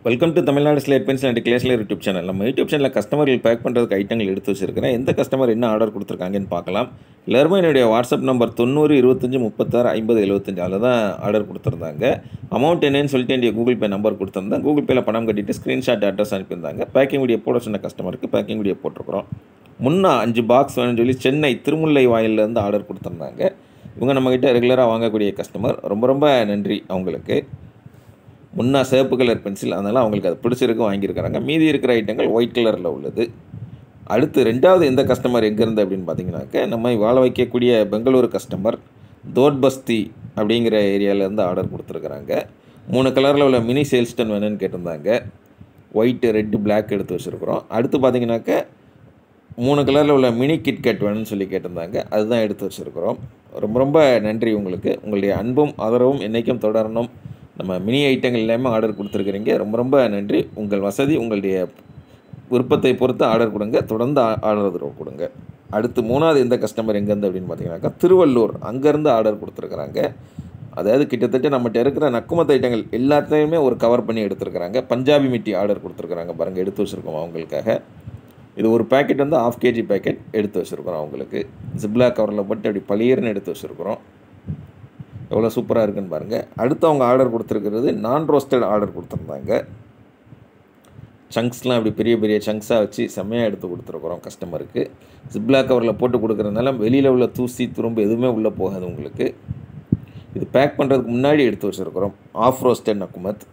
welcome to Tamil Nadu slate pencil and கிளேஸ்லர் YouTube channel நம்ம YouTube சேனலில் கஸ்டமர்கள் பேக் பண்ணுறதுக்கு ஐட்டங்கள் எடுத்து வச்சிருக்கிறேன் எந்த கஸ்டமர் என்ன ஆர்டர் கொடுத்துருக்காங்கன்னு பார்க்கலாம் எல்லாருமே என்னுடைய வாட்ஸ்அப் நம்பர் தொண்ணூறு இருபத்தஞ்சி முப்பத்தாறு ஐம்பது எழுபத்தஞ்சு அதில் தான் ஆர்டர் கொடுத்துருந்தாங்க அமௌண்ட் என்னன்னு சொல்லிட்டு என்னுடைய கூகுள் பே நம்பர் கொடுத்துருந்தேன் கூகுள் பேயில் பணம் கட்டிட்டு ஸ்க்ரீன்ஷாட் அட்ரஸ் அனுப்பியிருந்தாங்க பேக்கிங் வீடியோ போட சொன்ன கஸ்டமருக்கு பேக்கிங் வீடியோ போட்டிருக்கிறோம் முன்னா அஞ்சு பாக்ஸ் வேணும்னு சொல்லி சென்னை திருமுல்லை வாயிலேருந்து ஆர்டர் கொடுத்துருந்தாங்க இவங்க நம்மக்கிட்ட ரெகுலராக வாங்கக்கூடிய கஸ்டமர் ரொம்ப ரொம்ப நன்றி அவங்களுக்கு முன்னா சிவப்பு கலர் பென்சில் அதனால் அவங்களுக்கு அது பிடிச்சிருக்கு வாங்கியிருக்கிறாங்க மீதி இருக்கிற ஐட்டங்கள் ஒயிட் கலரில் உள்ளது அடுத்து ரெண்டாவது எந்த கஸ்டமர் எங்கேருந்து அப்படின்னு பார்த்தீங்கன்னாக்க நம்ம வாழ வைக்கக்கூடிய பெங்களூரு கஸ்டமர் தோட்பஸ்தி அப்படிங்கிற ஏரியாவிலேருந்து ஆர்டர் கொடுத்துருக்குறாங்க மூணு கலரில் உள்ள மினி சேல்ஸ்டன் வேணும்னு கேட்டிருந்தாங்க ஒயிட்டு ரெட்டு பிளாக் எடுத்து வச்சுருக்குறோம் அடுத்து பார்த்தீங்கன்னாக்க மூணு கலரில் உள்ள மினி கிட்கேட் வேணும்னு சொல்லி கேட்டிருந்தாங்க அதுதான் எடுத்து வச்சுருக்குறோம் ரொம்ப ரொம்ப நன்றி உங்களுக்கு உங்களுடைய அன்பும் ஆதரவும் என்றைக்கும் தொடரணும் நம்ம மினி ஐட்டங்கள் எல்லாமே ஆர்டர் கொடுத்துருக்குறீங்க ரொம்ப ரொம்ப நன்றி உங்கள் வசதி உங்களுடைய விருப்பத்தை பொறுத்து ஆர்டர் கொடுங்க தொடர்ந்து ஆ- ஆர்டர் கொடுங்க அடுத்து மூணாவது எந்த கஸ்டமர் எங்கேருந்து அப்படின்னு பார்த்தீங்கன்னாக்கா திருவள்ளூர் அங்கேருந்து ஆர்டர் கொடுத்துருக்குறாங்க அதாவது கிட்டத்தட்ட நம்மகிட்ட இருக்கிற நக்குமத்து ஐட்டங்கள் எல்லாத்தையுமே ஒரு கவர் பண்ணி எடுத்துருக்குறாங்க பஞ்சாபி மிட்டி ஆர்டர் கொடுத்துருக்குறாங்க பாருங்கள் எடுத்து வச்சுருக்கோம் அவங்களுக்காக இது ஒரு பேக்கெட் வந்து ஆஃப் கேஜி பேக்கெட் எடுத்து வச்சுருக்குறோம் அவங்களுக்கு ஜிப்லா கவரில் போட்டு அப்படி பளியர்னு எடுத்து வச்சுருக்குறோம் எவ்வளோ சூப்பராக இருக்குன்னு பாருங்கள் அடுத்து அவங்க ஆர்டர் கொடுத்துருக்கிறது நான் ரோஸ்டட் ஆர்டர் கொடுத்துருந்தாங்க சங்க்ஸ்லாம் இப்படி பெரிய பெரிய சங்க்ஸாக வச்சு செம்மையாக எடுத்து கொடுத்துருக்குறோம் கஸ்டமருக்கு ஜிப்லா கவரில் போட்டு கொடுக்குறதுனால வெளியில் உள்ள தூசி துரும்பு எதுவுமே உள்ளே போகாது உங்களுக்கு இது பேக் பண்ணுறதுக்கு முன்னாடி எடுத்து வச்சுருக்குறோம் ஆஃப் ரோஸ்டட் நக்குமத்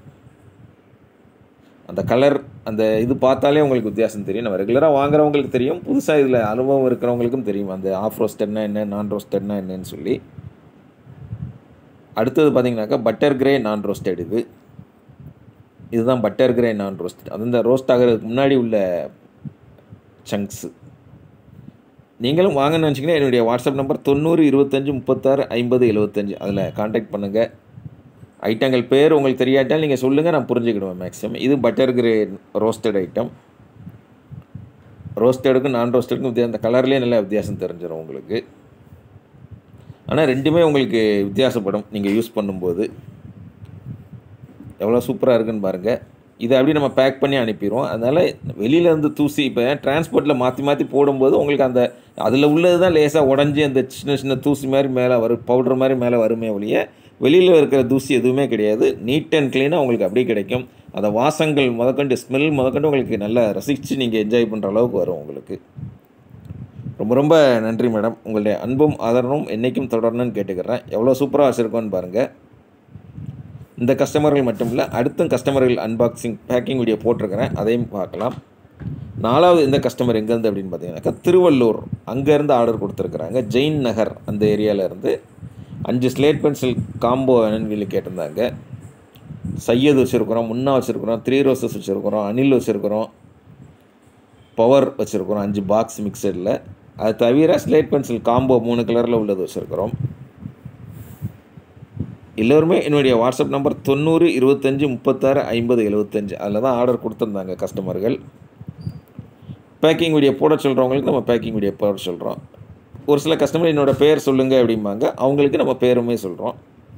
அந்த கலர் அந்த இது பார்த்தாலே உங்களுக்கு வித்தியாசம் தெரியும் நம்ம ரெகுலராக வாங்குறவங்களுக்கு தெரியும் புதுசாக இதில் அனுபவம் இருக்கிறவங்களுக்கும் தெரியும் அந்த ஆஃப் ரோஸ்டட்னா என்ன நான் ரோஸ்டட்னா என்னன்னு சொல்லி அடுத்தது பார்த்தீங்கன்னாக்கா பட்டர் கிரே நான் ரோஸ்டட் இது இதுதான் பட்டர் கிரே நான் ரோஸ்டட் அது இந்த ரோஸ்ட் ஆகிறதுக்கு முன்னாடி உள்ள சங்க்ஸு நீங்களும் வாங்கன்னு நினச்சிங்கன்னா என்னுடைய வாட்ஸ்அப் நம்பர் தொண்ணூறு இருபத்தஞ்சி முப்பத்தாறு ஐம்பது எழுபத்தஞ்சு அதில் காண்டாக்ட் பண்ணுங்கள் ஐட்டங்கள் பேர் உங்களுக்கு தெரியாட்டால் நீங்கள் சொல்லுங்கள் நான் புரிஞ்சுக்கிடுவேன் மேக்ஸிமம் இது பட்டர் கிரே ரோஸ்டட் ஐட்டம் ரோஸ்டடுக்கும் நான் ரோஸ்டடுக்கும் வித்தியாசம் அந்த கலர்லேயே நல்ல வித்தியாசம் தெரிஞ்சிடும் உங்களுக்கு ஆனால் ரெண்டுமே உங்களுக்கு வித்தியாசப்படும் நீங்கள் யூஸ் பண்ணும்போது எவ்வளோ சூப்பராக இருக்குன்னு பாருங்கள் இதை அப்படியே நம்ம பேக் பண்ணி அனுப்பிடுவோம் அதனால் வெளியிலேருந்து தூசி இப்போ டிரான்ஸ்போர்ட்டில் மாற்றி மாற்றி போடும்போது உங்களுக்கு அந்த அதில் உள்ளது தான் லேசாக உடஞ்சி அந்த சின்ன சின்ன தூசி மாதிரி மேலே வரும் பவுடர் மாதிரி மேலே வருமே ஒழிய வெளியில் இருக்கிற தூசி எதுவுமே கிடையாது நீட் அண்ட் க்ளீனாக உங்களுக்கு அப்படியே கிடைக்கும் அந்த வாசங்கள் முதற்கொண்டு ஸ்மெல் முதற்கொண்டு உங்களுக்கு நல்லா ரசித்து நீங்கள் என்ஜாய் பண்ணுற அளவுக்கு வரும் உங்களுக்கு ரொம்ப ரொம்ப நன்றி மேடம் உங்களுடைய அன்பும் ஆதரவும் என்றைக்கும் தொடரணும்னு கேட்டுக்கிறேன் எவ்வளோ சூப்பராக வச்சுருக்கோன்னு பாருங்கள் இந்த கஸ்டமர்கள் மட்டும் இல்லை அடுத்தும் கஸ்டமர்கள் அன்பாக்சிங் பேக்கிங் வீடியோ போட்டிருக்கிறேன் அதையும் பார்க்கலாம் நாலாவது எந்த கஸ்டமர் எங்கேருந்து அப்படின்னு பார்த்தீங்கன்னாக்கா திருவள்ளூர் அங்கேருந்து ஆர்டர் கொடுத்துருக்குறாங்க ஜெயின் நகர் அந்த ஏரியாவில் இருந்து அஞ்சு ஸ்லேட் பென்சில் காம்போ வேணும்னு சொல்லி கேட்டிருந்தாங்க சையது வச்சுருக்குறோம் முன்னா வச்சுருக்குறோம் த்ரீ ரோசஸ் வச்சுருக்குறோம் அனில் வச்சுருக்குறோம் பவர் வச்சுருக்குறோம் அஞ்சு பாக்ஸ் மிக்சரில் அது தவிர ஸ்லேட் பென்சில் காம்போ மூணு கலரில் உள்ளது வச்சுருக்குறோம் எல்லோருமே என்னுடைய வாட்ஸ்அப் நம்பர் தொண்ணூறு இருபத்தஞ்சி முப்பத்தாறு ஐம்பது எழுபத்தஞ்சு அதில் தான் ஆர்டர் கொடுத்துருந்தாங்க கஸ்டமர்கள் பேக்கிங் வீடியோ போட சொல்கிறவங்களுக்கு நம்ம பேக்கிங் வீடியோ போட சொல்கிறோம் ஒரு சில கஸ்டமர் என்னோட பேர் சொல்லுங்கள் அப்படிம்பாங்க அவங்களுக்கு நம்ம பேருமே சொல்கிறோம்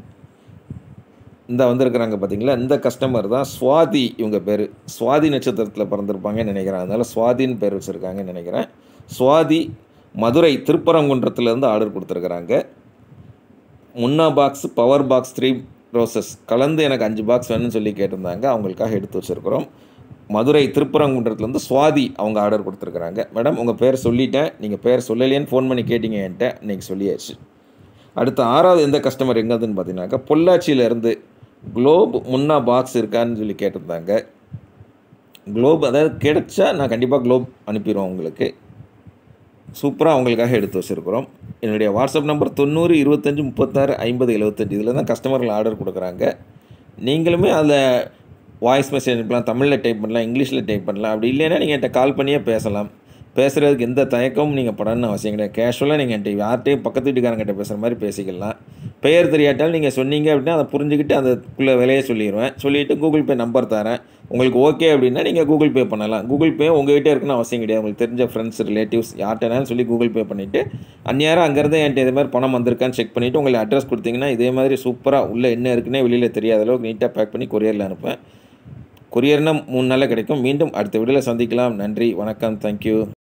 இந்த வந்திருக்கிறாங்க பார்த்தீங்களா இந்த கஸ்டமர் தான் சுவாதி இவங்க பேர் சுவாதி நட்சத்திரத்தில் பிறந்திருப்பாங்கன்னு நினைக்கிறேன் அதனால் சுவாதின்னு பேர் வச்சுருக்காங்கன்னு நினைக்கிறேன் சுவாதி மதுரை திருப்பரங்குன்றத்துலேருந்து ஆர்டர் கொடுத்துருக்குறாங்க முன்னா box power box Three Roses கலந்து எனக்கு அஞ்சு பாக்ஸ் வேணும்னு சொல்லி கேட்டிருந்தாங்க அவங்களுக்காக எடுத்து வச்சுருக்குறோம் மதுரை திருப்பரங்குன்றத்துலேருந்து சுவாதி அவங்க ஆர்டர் கொடுத்துருக்குறாங்க மேடம் உங்கள் பேர் சொல்லிட்டேன் நீங்கள் பேர் சொல்லலையேன்னு ஃபோன் பண்ணி கேட்டீங்க என்கிட்ட இன்றைக்கி சொல்லியாச்சு அடுத்த ஆறாவது எந்த கஸ்டமர் எங்கேருந்துன்னு பார்த்தீங்கன்னாக்கா பொள்ளாச்சியிலேருந்து குளோப் முன்னா பாக்ஸ் இருக்கான்னு சொல்லி கேட்டிருந்தாங்க குளோப் அதாவது கிடைச்சா நான் கண்டிப்பாக குளோப் அனுப்பிடுவோம் உங்களுக்கு சூப்பராக அவங்களுக்காக எடுத்து வச்சுருக்குறோம் என்னுடைய வாட்ஸ்அப் நம்பர் தொண்ணூறு இருபத்தஞ்சி முப்பத்தாறு ஐம்பது எழுபத்தஞ்சு இதில் தான் கஸ்டமர்கள் ஆர்டர் கொடுக்குறாங்க நீங்களுமே அதில் வாய்ஸ் மெசேஜ் அனுப்பலாம் தமிழில் டைப் பண்ணலாம் இங்கிலீஷில் டைப் பண்ணலாம் அப்படி இல்லைன்னா நீங்கள் என்கிட்ட கால் பண்ணியே பேசலாம் பேசுகிறதுக்கு எந்த தயக்கமும் நீங்கள் படணும்னு அவசியம் கிடையாது கேஷுவலாக நீங்கள் என்கிட்ட யார்கிட்டையும் பக்கத்து வீட்டுக்காரங்கிட்ட பேசுகிற மாதிரி பேசிக்கலாம் பெயர் தெரியாட்டாலும் நீங்கள் சொன்னீங்க அப்படின்னா அதை புரிஞ்சுக்கிட்டு அதுக்குள்ளே விலையை சொல்லிடுவேன் சொல்லிவிட்டு கூகுள் பே நம்பர் தரேன் உங்களுக்கு ஓகே அப்படின்னா நீங்கள் கூகுள் பே பண்ணலாம் கூகுள் பே உங்கள்கிட்ட இருக்குன்னு அவசியம் கிடையாது உங்களுக்கு தெரிஞ்ச ஃப்ரெண்ட்ஸ் ரிலேட்டிவ்ஸ் யார்கிட்டனாலும் சொல்லி கூகுள் பே பண்ணிவிட்டு அந்நேரம் அங்கேருந்து என்கிட்ட இது மாதிரி பணம் வந்திருக்கான்னு செக் பண்ணிவிட்டு உங்களுக்கு அட்ரஸ் கொடுத்தீங்கன்னா இதே மாதிரி சூப்பராக உள்ளே என்ன இருக்குன்னே வெளியில் தெரியாத அளவுக்கு நீட்டாக பேக் பண்ணி கொரியரில் அனுப்பேன் கொரியர்னா மூணு நாளில் கிடைக்கும் மீண்டும் அடுத்த வீடியோவில் சந்திக்கலாம் நன்றி வணக்கம் தேங்க்யூ